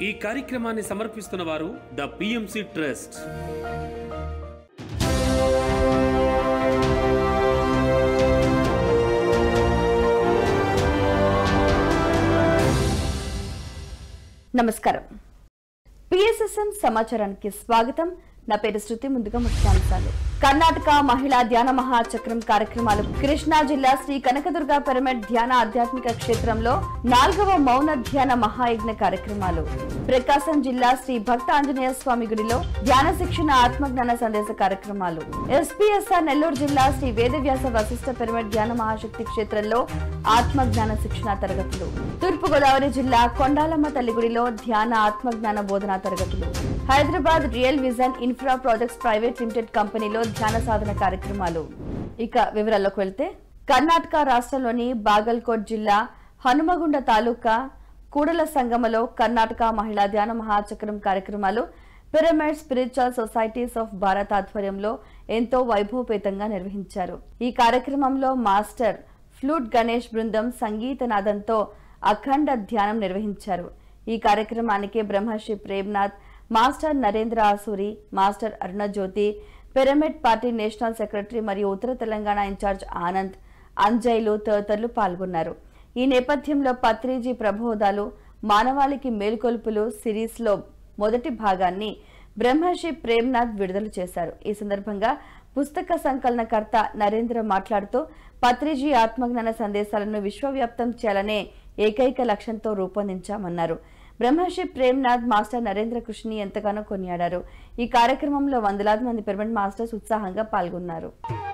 ఈ కార్యక్రమాన్ని సమర్పిస్తున్న వారు ద పిఎంసి ట్రస్ట్ నమస్కారం పిఎస్ఎస్ఎం సమాచారానికి స్వాగతం నా పేరు శృతి ముందుగా ముఖ్యాంశాలు కర్ణాటక మహిళా ధ్యాన మహాచక్రం కార్యక్రమాలు కృష్ణా జిల్లా శ్రీ కనకదుర్గ పిరమిడ్ ధ్యాన ఆధ్యాత్మిక క్షేత్రంలో నాలుగవ మౌన ధ్యాన మహాయజ్ఞ కార్యక్రమాలు ప్రకాశం జిల్లా శ్రీ భక్త ఆంజనేయ స్వామి గుడిలో ధ్యాన శిక్షణ ఆత్మజ్ఞాన సందేశ కార్యక్రమాలు ఎస్పీఎస్ఆర్ నెల్లూరు జిల్లా శ్రీ వేదవ్యాస వశిష్ఠ పిరమిడ్ ధ్యాన మహాశక్తి క్షేత్రంలో ఆత్మజ్ఞాన శిక్షణ తరగతులు తూర్పుగోదావరి జిల్లా కొండాలమ్మ తల్లి గుడిలో ధ్యాన ఆత్మజ్ఞాన బోధనా తరగతులు Hyderabad real vision infra projects private limited కంపెనీలో ధ్యాన సాధన కార్యక్రమాలు ఇక వివరాల్లోకి వెళ్తే కర్ణాటక రాష్ట్రంలోని బాగల్కోట్ జిల్లా హనుమగుండ తాలూకా కూడల సంగమలో కర్ణాటక మహిళా ధ్యాన మహాచక్రం కార్యక్రమాలు pyramid spiritual societies of Bharat ఆధ్వర్యంలో ఎంతో వైభవపేతంగా నిర్వహించారు ఈ కార్యక్రమంలో మాస్టర్ ఫ్లూట్ గణేష్ బృందం సంగీత నాదంతో అఖండ ధ్యానం నిర్వహించారు ఈ కార్యక్రమానికి Brahmasri Premnath master Narendra Asuri master Arunajyothi pyramid party national secretary మరియు ఉత్తర తెలంగాణ ఇన్ఛార్జ్ ఆనంద్ అంజయ్లు తదితరులు పాల్గొన్నారు ఈ నేపథ్యంలో పత్రిజీ ప్రబోధాలు మానవాళికి మేల్కొల్పులు సిరీస్ లో మొదటి భాగాన్ని బ్రహ్మర్షి ప్రేమ్నాథ్ విడుదల చేశారు ఈ సందర్భంగా పుస్తక సంకలనకర్త నరేంద్ర మాట్లాడుతూ పత్రిజీ ఆత్మజ్ఞాన సందేశాలను విశ్వవ్యాప్తం చేయాలనే ఏకైక లక్ష్యంతో రూపొందించామన్నారు బ్రహ్మర్షి ప్రేమ్నాథ్ మాస్టర్ నరేంద్ర కృష్ణని ఎంతగానో కొనియాడారు ఈ కార్యక్రమంలో వందలాది మంది పిరమిడ్ మాస్టర్స్ ఉత్సాహంగా పాల్గొన్నారు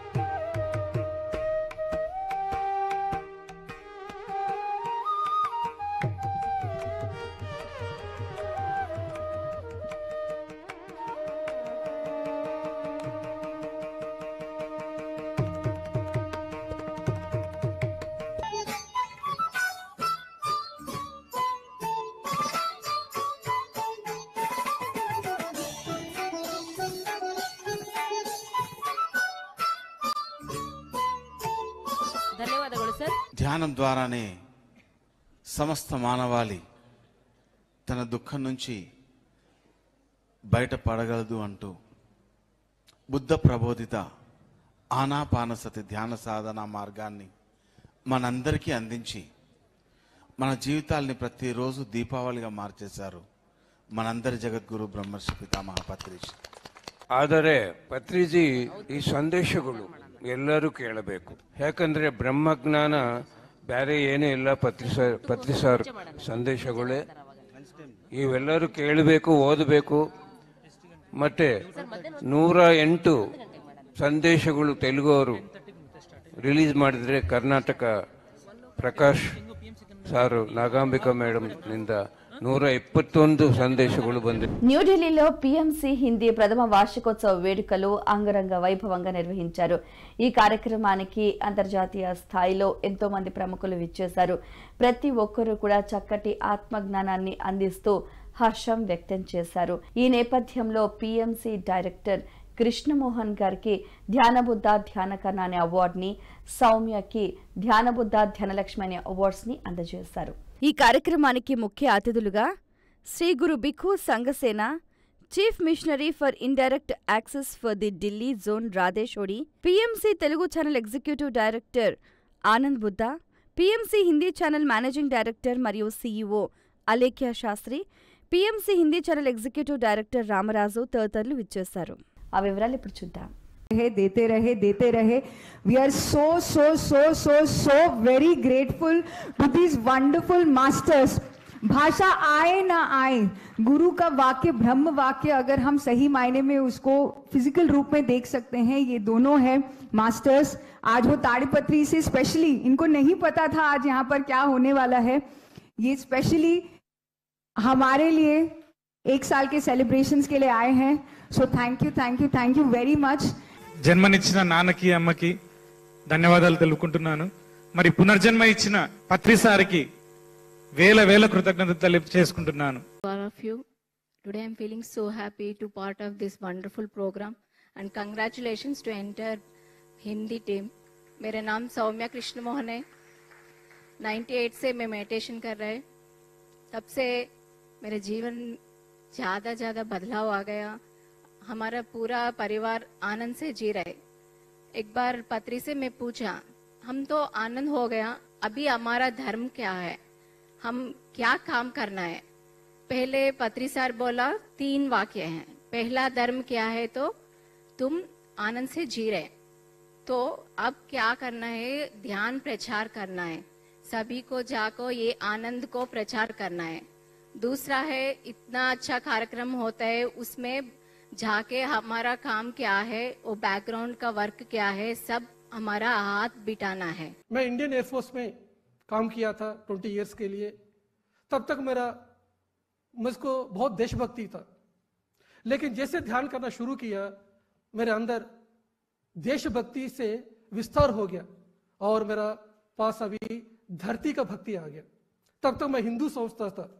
ధన్యవాదಗಳು ಸರ್ ధ్యానం ద్వారానే సమస్త మానవాళి తన దుఃఖం నుంచి బయటపడగలదు అంటూ బుద్ధ ప్రబోధిత ఆనాపానసతి ధ్యాన సాధన మార్గాన్ని మనందరికీ అందించి మన జీవితాల్ని ప్రతిరోజు దీపావళిగా మార్చేశారు మనందరి జగద్గురు బ్రహ్మర్షి పితామహ పత్రిజీ ಆದರೆ ಪತ್ರಿಜಿ ಈ ಸಂದೇಶಗಳು ಎಲ್ಲರೂ ಕೇಳಬೇಕು ಯಾಕಂದ್ರೆ ಬ್ರಹ್ಮಜ್ಞಾನ ಬೇರೆ ಏನೂ ಇಲ್ಲ ಪತ್ರಿಸ ಪತ್ರಿಸಾರ್ ಸಂದೇಶಗಳೇ ಇವೆಲ್ಲರೂ ಕೇಳಬೇಕು ಓದಬೇಕು ಮತ್ತೆ ನೂರ ಎಂಟು ಸಂದೇಶಗಳು ತೆಲುಗವರು ರಿಲೀಸ್ ಮಾಡಿದ್ರೆ ಕರ್ನಾಟಕ ಪ್ರಕಾಶ್ ಸಾರು ನಾಗಾಂಬಿಕಾ ಮೇಡಮ್ ನಿಂದ ನೂರ ಇಪ್ಪತ್ತೊಂದು ಸಂದೇಶಗಳು ಬಂದಿವೆ న్యూఢిల్లీలో పీఎంసీ హిందీ ప్రథమ వార్షికోత్సవ వేడుకలు అంగరంగ వైభవంగా నిర్వహించారు ఈ కార్యక్రమానికి అంతర్జాతీయ స్థాయిలో ఎంతో మంది ప్రముఖులు విచ్చేశారు ప్రతి ఒక్కరూ కూడా చక్కటి ఆత్మజ్ఞానాన్ని అందిస్తూ హర్షం వ్యక్తం చేశారు ఈ నేపథ్యంలో పీఎంసీ డైరెక్టర్ కృష్ణమోహన్ గారికి ధ్యానబుద్ధ ధ్యానకర్ణ అనే అవార్డుని సౌమ్యకి ధ్యానబుద్ధ ధ్యానలక్ష్మి అనే అవార్డ్స్ ని అందజేశారు ఈ కార్యక్రమానికి ముఖ్య అతిథులుగా Shri Guru Bhikhu Sangasena chief missionary for indirect access for the Delhi zone Radhesh Odi PMC Telugu channel executive director Anand Buddha PMC Hindi channel managing director మరియు CEO Alekhya Sastri PMC Hindi channel executive director Ramaraju తదితరులు విచ్చేశారు ఆ వివరాలు ఇప్పుడు చూద్దాం रहे देते रहे देते रहे we are so so so so so very grateful to these wonderful masters भाषा आए ना आए गुरु का वाक्य ब्रह्म वाक्य अगर हम सही मायने में उसको फिजिकल रूप में देख सकते हैं ये दोनों है मास्टर्स आज वो ताड़ीपत्री से स्पेशली इनको नहीं पता था आज यहाँ पर क्या होने वाला है ये स्पेशली हमारे लिए एक साल के सेलिब्रेशंस के लिए आए हैं so thank you thank you thank you very much జన్మనిచ్చిన నాన్నకి అమ్మకి ధన్యవాదాలు తెలుపుకుంటున్నాను మరి పునర్జన్మ ఇచ్చిన పత్రిసారికి వేల వేల కృతజ్ఞతలు తెలుపు చేసుకుంటున్నాను all of you. Today I'm feeling so happy to part of this wonderful program and congratulations to entire Hindi team. मेरा नाम सौम्या कृष्ण मोहन है 98 से मैं मेडिटेशन कर रहे तब से मेरे जीवन ज्यादा ज्यादा बदलाव आ गया हमारा पूरा परिवार आनंद से जी रहे एक बार पत्री से मैं पूछा हम तो आनंद हो गया अभी हमारा धर्म क्या है हम क्या काम करना है पहले पत्री सर बोला तीन वाक्य हैं पहला धर्म क्या है तो तुम आनंद से जी रहे तो अब क्या करना है ध्यान प्रचार करना है सभी को जाको ये आनंद को प्रचार करना है दूसरा है इतना अच्छा कार्यक्रम होता है उसमें जाके हमारा काम क्या है वो बैकग्राउंड का वर्क क्या है सब हमारा हाथ बिटाना है मैं इंडियन एयरफोर्स में काम किया था ट्वेंटी इयर्स के लिए तब तक मेरा मुझको बहुत देशभक्ति था लेकिन जैसे ध्यान करना शुरू किया मेरे अंदर देशभक्ति से विस्तार हो गया और मेरा पास अभी धरती का भक्ति आ गया तब तक मैं हिंदू समझता था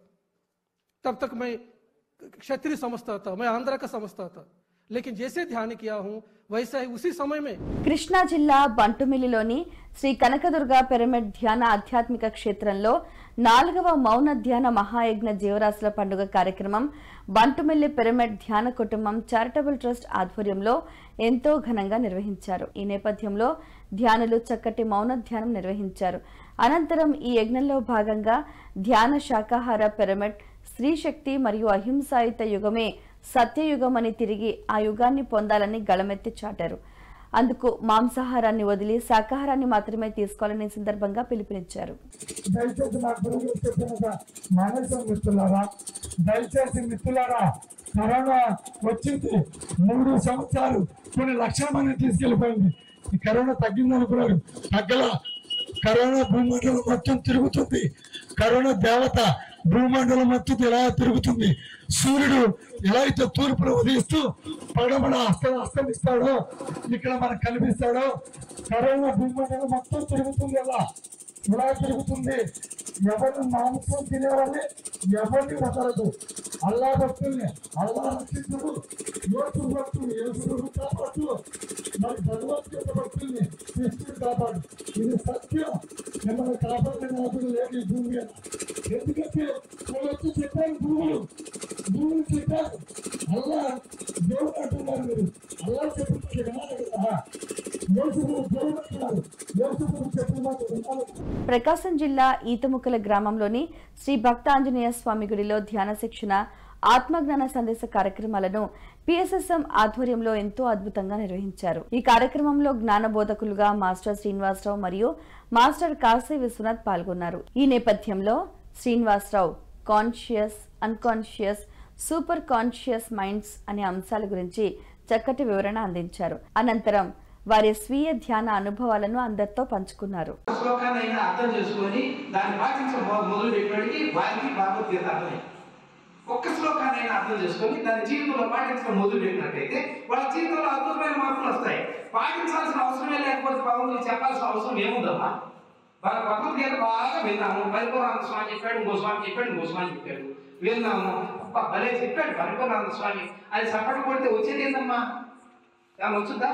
तब तक मैं क्षत्रिय समझता था मैं आंध्रा का समझता था लेकिन जैसे ध्यान किया हूं वैसा ही उसी समय में కృష్ణా జిల్లా బంటుమిల్లిలోని శ్రీ కనకదుర్గ పిరమిడ్ ధ్యాన ఆధ్యాత్మిక క్షేత్రంలో నాలుగవ మౌన ధ్యాన మహాయజ్ఞ జీవరాశుల పండుగ కార్యక్రమం బంటుమిల్లి పిరమిడ్ ధ్యాన కుటుంబం చారిటబుల్ ట్రస్ట్ ఆధ్వర్యంలో ఎంతో ఘనంగా నిర్వహించారు ఈ నేపథ్యంలో ధ్యానులు చక్కటి మౌన ధ్యానం నిర్వహించారు అనంతరం ఈ యజ్ఞంలో భాగంగా ధ్యాన శాకాహార పిరమిడ్ స్త్రీ శక్తి మరియు అహింసాయుత యుగమే సత్యయుగమని తిరిగి ఆ యుగాన్ని పొందాలని గళమెత్తి చాటారు అందుకు మాంసాహారాన్ని వదిలి శాకాహారాన్ని మాత్రమే తీసుకోవాలని ఈ సందర్భంగా పిలుపునిచ్చారు దయచేసి మా గురువు చెప్పిన మానేసం మిత్రులారా దయచేసి మిత్రులారా కరోనా వచ్చింది మూడు సంవత్సరాలు కొన్ని లక్షల మంది తీసుకెళ్లిపోయింది ఈ కరోనా తగ్గింది అనుకున్నారు తగ్గల కరోనా భూమండలం మొత్తం తిరుగుతుంది కరోనా దేవత భూమండలం మొత్తం ఎలా తిరుగుతుంది సూర్యుడు ఎలా అయితే తూర్పును ఉదయిస్తూ పడమడ అస్త అస్తమిస్తాడో ఇక్కడ మనకు కనిపిస్తాడో కరోనా భూమండలం మొత్తం తిరుగుతుంది ఎలా ఇలా తిరుగుతుంది ఎవరు మాంసం తినేవాళ్ళని ఎవరిని వదలదు అల్లా భక్తుల్ని అల్లా రక్షించడు యోసు భక్తులు యేసుడు కాపాడు మరి భగవద్గీత భక్తుల్ని కృష్ణుడు కాపాడు ఇది సత్యం మిమ్మల్ని కాపాడిన నాదుడు లేదు ఈ భూమి మీద ఎందుకంటే నేను వచ్చి చెప్పాను భూములు భూములు చెప్పారు అల్లా దేవుడు అంటున్నారు మీరు అల్లా చెప్పింది వినాలి కదా యేసు దేవుడు అంటున్నారు యేసు చెప్పిన మాట వినాలి ప్రకాశం జిల్లా ఈతముక్కల గ్రామంలోని శ్రీ భక్తాంజనేయ స్వామి గుడిలో ధ్యాన శిక్షణ ఆత్మజ్ఞాన సందేశ కార్యక్రమాలను పిఎస్ఎస్ఎం ఆధ్వర్యంలో ఎంతో అద్భుతంగా నిర్వహించారు ఈ కార్యక్రమంలో జ్ఞాన బోధకులుగా మాస్టర్ శ్రీనివాసరావు మరియు మాస్టర్ కాశీ విశ్వనాథ్ పాల్గొన్నారు ఈ నేపథ్యంలో Srinivasarao conscious unconscious super conscious minds అనే అంశాల గురించి చక్కటి వివరణ అందించారు అనంతరం వారి స్వీయ ధ్యాన అనుభవాలను అందరితో పంచుకున్నారు శ్లోకాన్ని అయినా అర్థం చేసుకొని దాన్ని పాటించడం మొదలు పెట్టడానికి వారికి భగవద్గీత అర్థమైంది ఒక్క శ్లోకాన్ని అయినా అర్థం చేసుకొని దాని జీవితంలో పాటించడం మొదలు పెట్టినట్టయితే వాళ్ళ జీవితంలో అద్భుతమైన మార్పులు వస్తాయి పాటించాల్సిన అవసరమే లేకపోతే భగవంతుడు చెప్పాల్సిన అవసరం ఏముందమ్మా వాళ్ళ భగవద్గీత బాగా విన్నాము పరిపూర్ణానంద స్వామి చెప్పాడు ఇంకో స్వామి చెప్పాడు ఇంకో స్వామి చెప్పాడు విన్నాము అబ్బా భలే చెప్పాడు పరిపూర్ణానంద స్వామి అది సపోర్ట్ కొడితే వచ్చేది ఏందమ్మా ఏమన్నా వచ్చుద్దా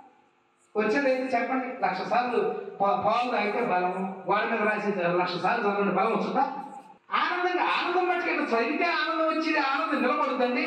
వచ్చేది అయితే చెప్పండి లక్ష సార్లు పా- పాలు తాగితే బలము వాడి మీద రాసి లక్ష సార్లు చదవండి బలం వస్తుందా ఆనందంగా ఆనందం పట్టుకెళ్ళి చదివితే ఆనందం వచ్చేది ఆనందం నిలబడుతుంది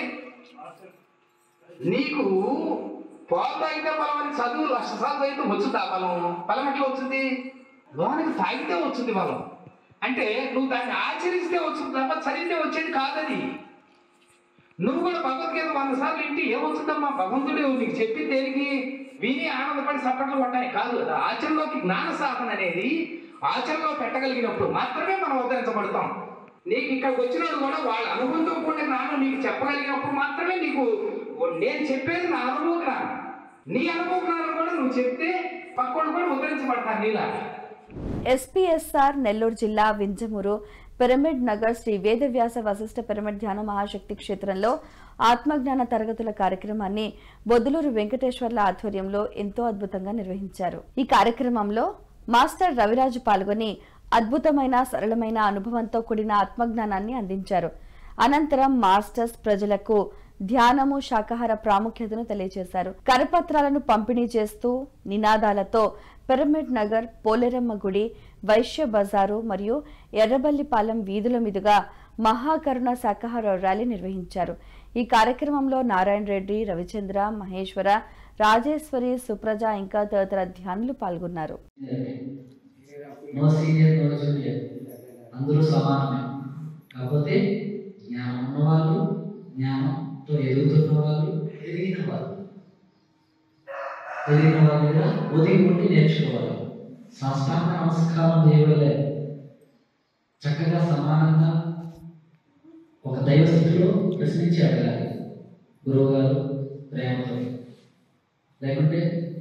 నీకు పాలు తాగితే బలం అని చదువు లక్ష సార్లు చదివితే వచ్చుద్దా బలం బలం ఎట్లా వచ్చింది లోనికి తాగితే వచ్చింది బలం అంటే నువ్వు దాన్ని ఆచరిస్తే వచ్చింది తప్ప చదివితే వచ్చేది కాదది నువ్వు కూడా భగవద్గీత వంద సార్లు ఇంటి ఏమవుతుందమ్మా భగవంతుడు నీకు చెప్పి దేనికి విని ఆనందపడి సపట్లు పడ్డాయి కాదు కదా ఆచరణలోకి జ్ఞాన సాధన అనేది ఆచరణలో పెట్టగలిగినప్పుడు మాత్రమే మనం ఉద్ధరించబడతాం నీకు ఇక్కడికి వచ్చినప్పుడు కూడా వాళ్ళ అనుభవంతో కూడిన జ్ఞానం నీకు చెప్పగలిగినప్పుడు మాత్రమే నీకు నేను చెప్పేది నా అనుభవ జ్ఞానం నీ అనుభవ జ్ఞానం కూడా నువ్వు చెప్తే పక్కోళ్ళు కూడా ఉద్ధరించబడతారు నీలా ఎస్పీఎస్ఆర్ నెల్లూరు జిల్లా వింజమూరు పిరమిడ్ నగర్ శ్రీ వేదవ్యాస వశిష్ఠ పిరమిడ్ ధ్యాన మహాశక్తి క్షేత్రంలో ఆత్మజ్ఞాన తరగతుల కార్యక్రమాన్ని బొద్దులూరు వెంకటేశ్వర్ల ఆధ్వర్యంలో ఎంతో అద్భుతంగా నిర్వహించారు ఈ కార్యక్రమంలో మాస్టర్ రవిరాజు పాల్గొని అద్భుతమైన సరళమైన అనుభవంతో కూడిన ఆత్మజ్ఞానాన్ని అందించారు అనంతరం మాస్టర్స్ ప్రజలకు ధ్యానము శాకాహార ప్రాముఖ్యతను తెలియజేశారు కరపత్రాలను పంపిణీ చేస్తూ నినాదాలతో పిరమిడ్ నగర్ పోలేరమ్మ గుడి వైశ్య బజారు మరియు ఎర్రబల్లిపాలెం వీధుల మీదుగా మహాకరుణ శాకాహార ర్యాలీ నిర్వహించారు ఈ కార్యక్రమంలో నారాయణ రెడ్డి రవిచంద్ర మహేశ్వర రాజేశ్వరి సుప్రజ ఇంకా తదితర ధ్యానులు పాల్గొన్నారు నో సీనియర్ నో జూనియర్ అందరూ సమానమే కాకపోతే జ్ఞానం ఉన్నవాళ్ళు జ్ఞానంతో ఎదుగుతున్న వాళ్ళు ఎదిగిన వాళ్ళు ఎదిగిన వాళ్ళ దగ్గర ఒదిగి ఉండి నేర్చుకోవాలి సాష్టాంగ నమస్కారం చేయవలే చక్కగా సమానంగా ఒక దైవ స్థితిలో ప్రశ్నించి అడగాలి గురువు గారు ప్రేమతో లేకుంటే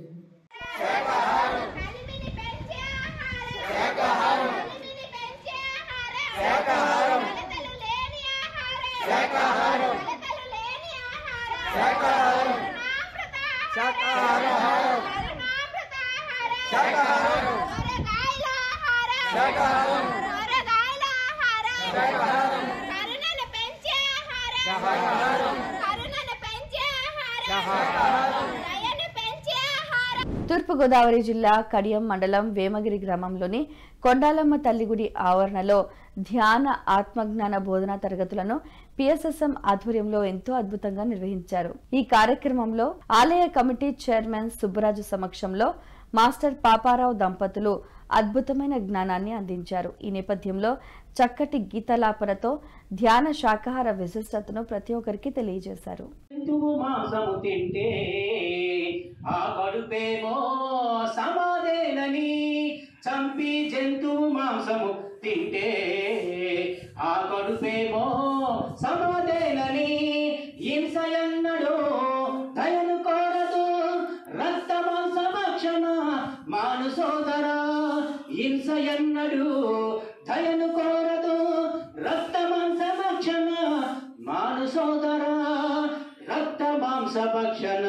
తూర్పుగోదావరి జిల్లా కడియం మండలం వేమగిరి గ్రామంలోని కొండాలమ్మ తల్లి గుడి ఆవరణలో ధ్యాన ఆత్మజ్ఞాన బోధనా తరగతులను పిఎస్ఎస్ఎం ఆధ్వర్యంలో ఎంతో అద్భుతంగా నిర్వహించారు ఈ కార్యక్రమంలో ఆలయ కమిటీ చైర్మన్ సుబ్బరాజు సమక్షంలో మాస్టర్ పాపారావు దంపతులు అద్భుతమైన జ్ఞానాన్ని అందించారు ఈ నేపథ్యంలో చక్కటి గీతలాపనతో ధ్యాన శాకాహార విశిష్టతను ప్రతి ఒక్కరికి తెలియజేశారు జంతువు మాంసము తింటే ఆ కడుపేమో సమాధేనని చంపి జంతువు మాంసము తింటే ఆ కడుపేమో సమాధేనని హింసయన్నడు దయను కోరదు రక్త మాంస భక్షణ మాను సోదరా హింసయన్నడు దయను కోరదు రక్త మాంస భక్షణ మాను సోదరా రక్త మాంస భక్షణ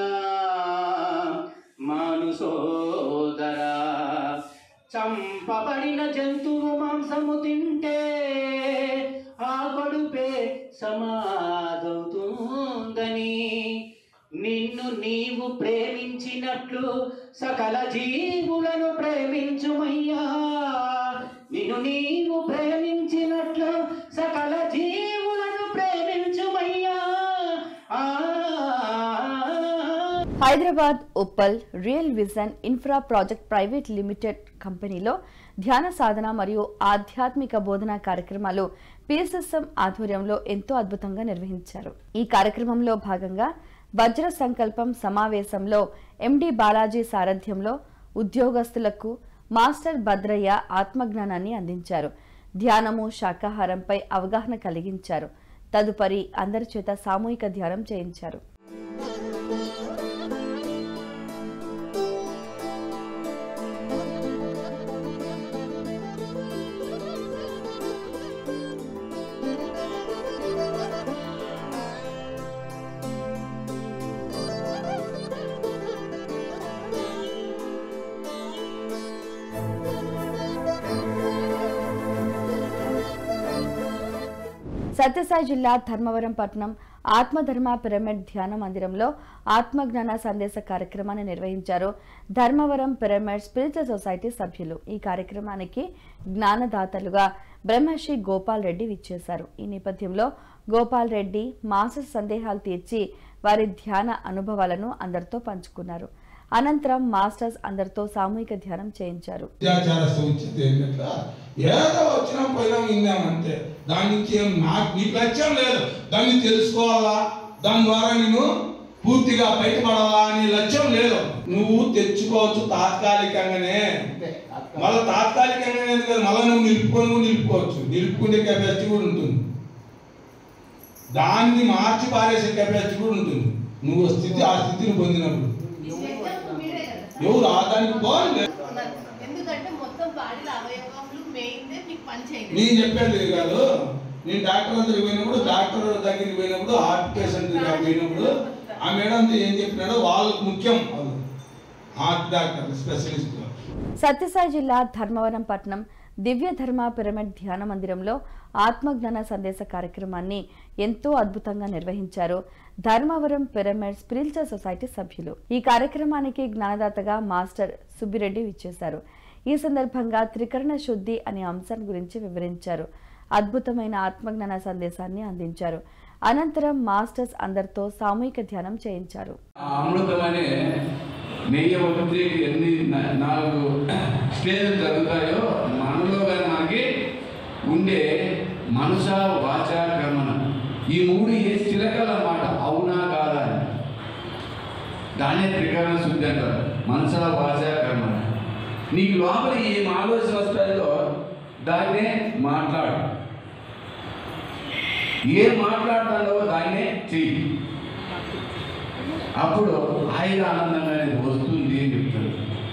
మాను సోదరా చంపబడిన జంతువు మాంసము తింటే ఆ కడుపే సమాధవుతుందని నిన్ను నీవు ప్రేమించినట్లు సకల జీవులను ప్రేమించుమయ్యా నిన్ను నీవు ప్రేమించినట్లు సకల జీవులను ప్రేమించుమయ్యా ఆ Hyderabad Uppal real vision infra project private limited కంపెనీలో ధ్యాన సాధన మరియు ఆధ్యాత్మిక బోధనా కార్యక్రమాలు పిఎస్ఎస్ఎం ఆధ్వర్యంలో ఎంతో అద్భుతంగా నిర్వహించారు ఈ కార్యక్రమంలో భాగంగా వజ్ర సంకల్పం సమావేశంలో ఎండి బాలాజీ సారథ్యంలో ఉద్యోగస్తులకు మాస్టర్ భద్రయ్య ఆత్మజ్ఞానాన్ని అందించారు ధ్యానము శాకాహారంపై అవగాహన కలిగించారు తదుపరి అందరి చేత సామూహిక ధ్యానం చేయించారు సత్యసాయి జిల్లా ధర్మవరం పట్టణం ఆత్మధర్మ పిరమిడ్ ధ్యాన మందిరంలో ఆత్మజ్ఞాన సందేశ కార్యక్రమాన్ని నిర్వహించారు ధర్మవరం పిరమిడ్ స్పిరిచువల్ సొసైటీ సభ్యులు ఈ కార్యక్రమానికి జ్ఞానదాతలుగా బ్రహ్మశ్రీ గోపాల్ రెడ్డి విచ్చేశారు ఈ నేపథ్యంలో గోపాల్ రెడ్డి మాస సందేహాలు తీర్చి వారి ధ్యాన అనుభవాలను అందరితో పంచుకున్నారు అనంతరం మాస్టర్స్ అందరితో సామూహిక ధ్యానం చేయించారు విద్యాచార సూచిత ఏంటంటే ఏదో వచ్చినా పోయినా విన్నామంతే దాని నుంచి ఏం నాకు నీకు లక్ష్యం లేదు దాన్ని తెలుసుకోవాలా దాని ద్వారా నేను పూర్తిగా బయటపడాలా అనే లక్ష్యం లేదు నువ్వు తెచ్చుకోవచ్చు తాత్కాలికంగానే మళ్ళీ తాత్కాలికంగానే కాదు మళ్ళీ నువ్వు నిలుపుకొని కూడా నిలుపుకోవచ్చు నిలుపుకునే కెపాసిటీ కూడా ఉంటుంది దాన్ని మార్చి పారేసే కెపాసిటీ కూడా ఉంటుంది నువ్వు ఆ స్థితి ఆ స్థితిని పొందినప్పుడు ఎవరు ఆ దానికి బాగుంది ఎందుకంటే మొత్తం బాడీలో అవయవములు మెయిన్ మీకు పని చేయలేదు నేను చెప్పేది కాదు నేను డాక్టర్ దగ్గరికి పోయినప్పుడు డాక్టర్ దగ్గరికి పోయినప్పుడు హార్ట్ పేషెంట్ దగ్గరికి పోయినప్పుడు ఆ మేడంతో ఏం చెప్పినాడో వాళ్ళకి ముఖ్యం వాళ్ళు హార్ట్ డాక్టర్ స్పెషలిస్ట్ సత్యసాయి జిల్లా ధర్మవరం పట్టణం దివ్య ధర్మ పిరమిడ్ ధ్యాన మందిరంలో ఆత్మజ్ఞాన సందేశ కార్యక్రమాన్ని ఎంతో అద్భుతంగా నిర్వహించారు ధర్మవరం పిరమిడ్ స్పిరిచువల్ సొసైటీ సభ్యులు ఈ కార్యక్రమానికి జ్ఞానదాతగా మాస్టర్ సుబ్బిరెడ్డి విచ్చేశారు ఈ సందర్భంగా త్రికరణ శుద్ధి అనే అంశాన్ని గురించి వివరించారు అద్భుతమైన ఆత్మజ్ఞాన సందేశాన్ని అందించారు అనంతరం మాస్టర్స్ అందరితో సామూహిక ధ్యానం చేయించారు ఆ అమృతమనే నెయ్యి వచ్చి ఎన్ని నా- నాలుగు స్టేజ్లు జరుగుతాయో మనలో కానీ మనకి ఉండే మనస వాచ కర్మన ఈ మూడు ఏ చిలకల మాట అవునా కాదా అని దాన్నే త్రికరణ శుద్ధి అంటారు మనస వాచ కర్మన నీకు లోపల ఏం ఆలోచన వస్తాయో దాన్నే మాట్లాడు ఏం మాట్లాడుతాడో దాన్నే చెయ్యి అప్పుడు హాయిగా ఆనందంగా అనేది వస్తుంది అని చెప్తారు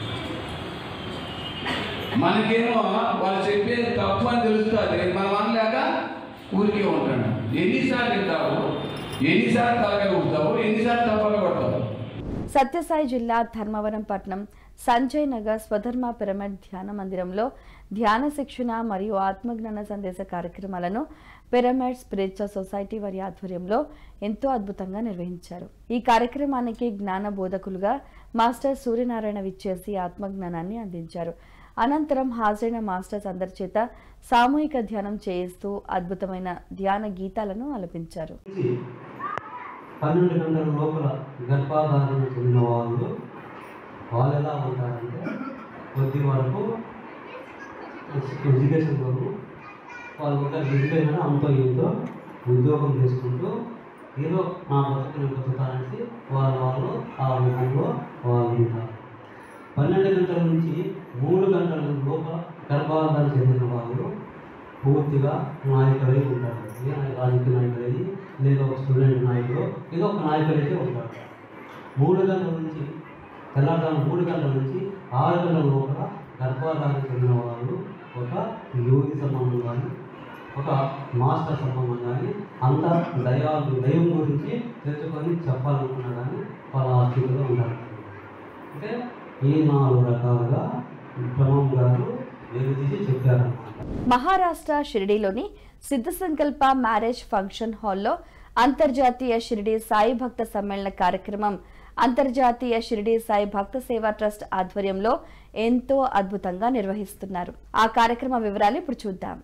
మనకేమో వాళ్ళు చెప్పేది తప్పు అని తెలుస్తుంది మనం అనలేక ఊరికే ఉంటాడు ఎన్నిసార్లు తింటావు ఎన్నిసార్లు తలకాయ ఊపుతావు ఎన్నిసార్లు తప్పగా కొడతావు సత్యసాయి జిల్లా ధర్మవరం పట్నం సంజయ్ నగర్ స్వధర్మ పిరమిడ్ ధ్యాన మందిరంలో ధ్యాన శిక్షణ మరియు ఆత్మజ్ఞాన సందేశ కార్యక్రమాలను పిరమిడ్ స్పిరిచువల్ సొసైటీ వారి ఆధ్వర్యంలో ఎంతో అద్భుతంగా నిర్వహించారు ఈ కార్యక్రమానికి జ్ఞాన బోధకులుగా మాస్టర్ సూర్యనారాయణ విచ్చేసి ఆత్మజ్ఞానాన్ని అందించారు అనంతరం హాజరైన మాస్టర్స్ అందరి చేత సామూహిక ధ్యానం చేయిస్తూ అద్భుతమైన ధ్యాన గీతాలను ఆలపించారు పన్నెండు గంటల లోపల గర్భాధారణ చెందిన వాళ్ళు వాళ్ళు ఎలా ఉంటారంటే కొద్ది వరకు ఎడ్యుకేషన్లోను వాళ్ళు ఒక ఎడ్యుకేషన్ అంతో ఇంతో ఉద్యోగం చేసుకుంటూ ఏదో నా బతుకుని బతుకుతారనేసి వాళ్ళు వాళ్ళు ఆ విధంలో వాళ్ళు ఉంటారు పన్నెండు గంటల నుంచి మూడు గంటల లోపల గర్భాధారణ చెందిన వాళ్ళు పూర్తిగా నాయకులై ఉంటారు ఏ నాయ- రాజకీయ నాయకులై లేదా ఒక స్టూడెంట్ నాయకుడు ఏదో ఒక నాయకుడైతే ఉంటాడు మూడు గంటల నుంచి తెల్లవారు మూడు గంటల నుంచి ఆరు గంటల లోపల గర్భాధారణ చెందిన వాళ్ళు ఒక యోగి సంబంధం కానీ ఒక మాస్టర్ సంబంధం కానీ అంత దయా దైవం గురించి తెలుసుకొని చెప్పాలనుకున్నా కానీ వాళ్ళ ఆ స్థితిలో ఉంటారు అంటే ఈ నాలుగు రకాలుగా బ్రహ్మం గారు వెలుగుతీసి చెప్పారన్నమాట మహారాష్ట్ర షిరిడీలోని సిద్ధ సంకల్ప మ్యారేజ్ ఫంక్షన్ హాల్లో అంతర్జాతీయ షిరిడీ సాయి భక్త సమ్మేళన కార్యక్రమం అంతర్జాతీయ షిరిడీ సాయి భక్త సేవా ట్రస్ట్ ఆధ్వర్యంలో ఎంతో అద్భుతంగా నిర్వహిస్తున్నారు ఆ కార్యక్రమ వివరాలు ఇప్పుడు చూద్దాం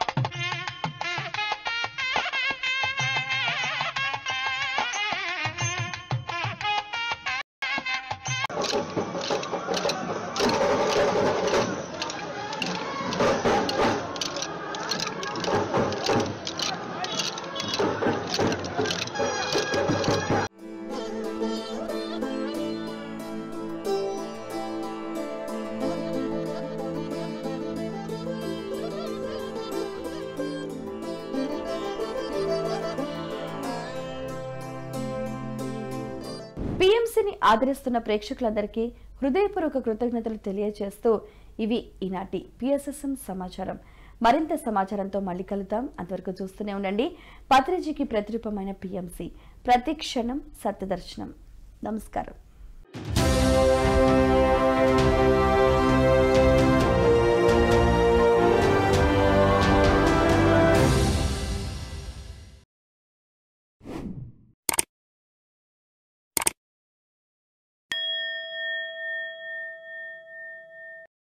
పిఎంసిని ఆదరిస్తున్న ప్రేక్షకులందరికీ హృదయపూర్వక కృతజ్ఞతలు తెలియజేస్తూ ఇవి ఈనాటి పిఎస్ఎస్ఎం సమాచారం మరింత సమాచారంతో మళ్ళీ కలుద్దాం అంతవరకు చూస్తూనే ఉండండి పత్రిజీకి ప్రతిరూపమైన పిఎంసి ప్రతి క్షణం సత్యదర్శనం నమస్కారం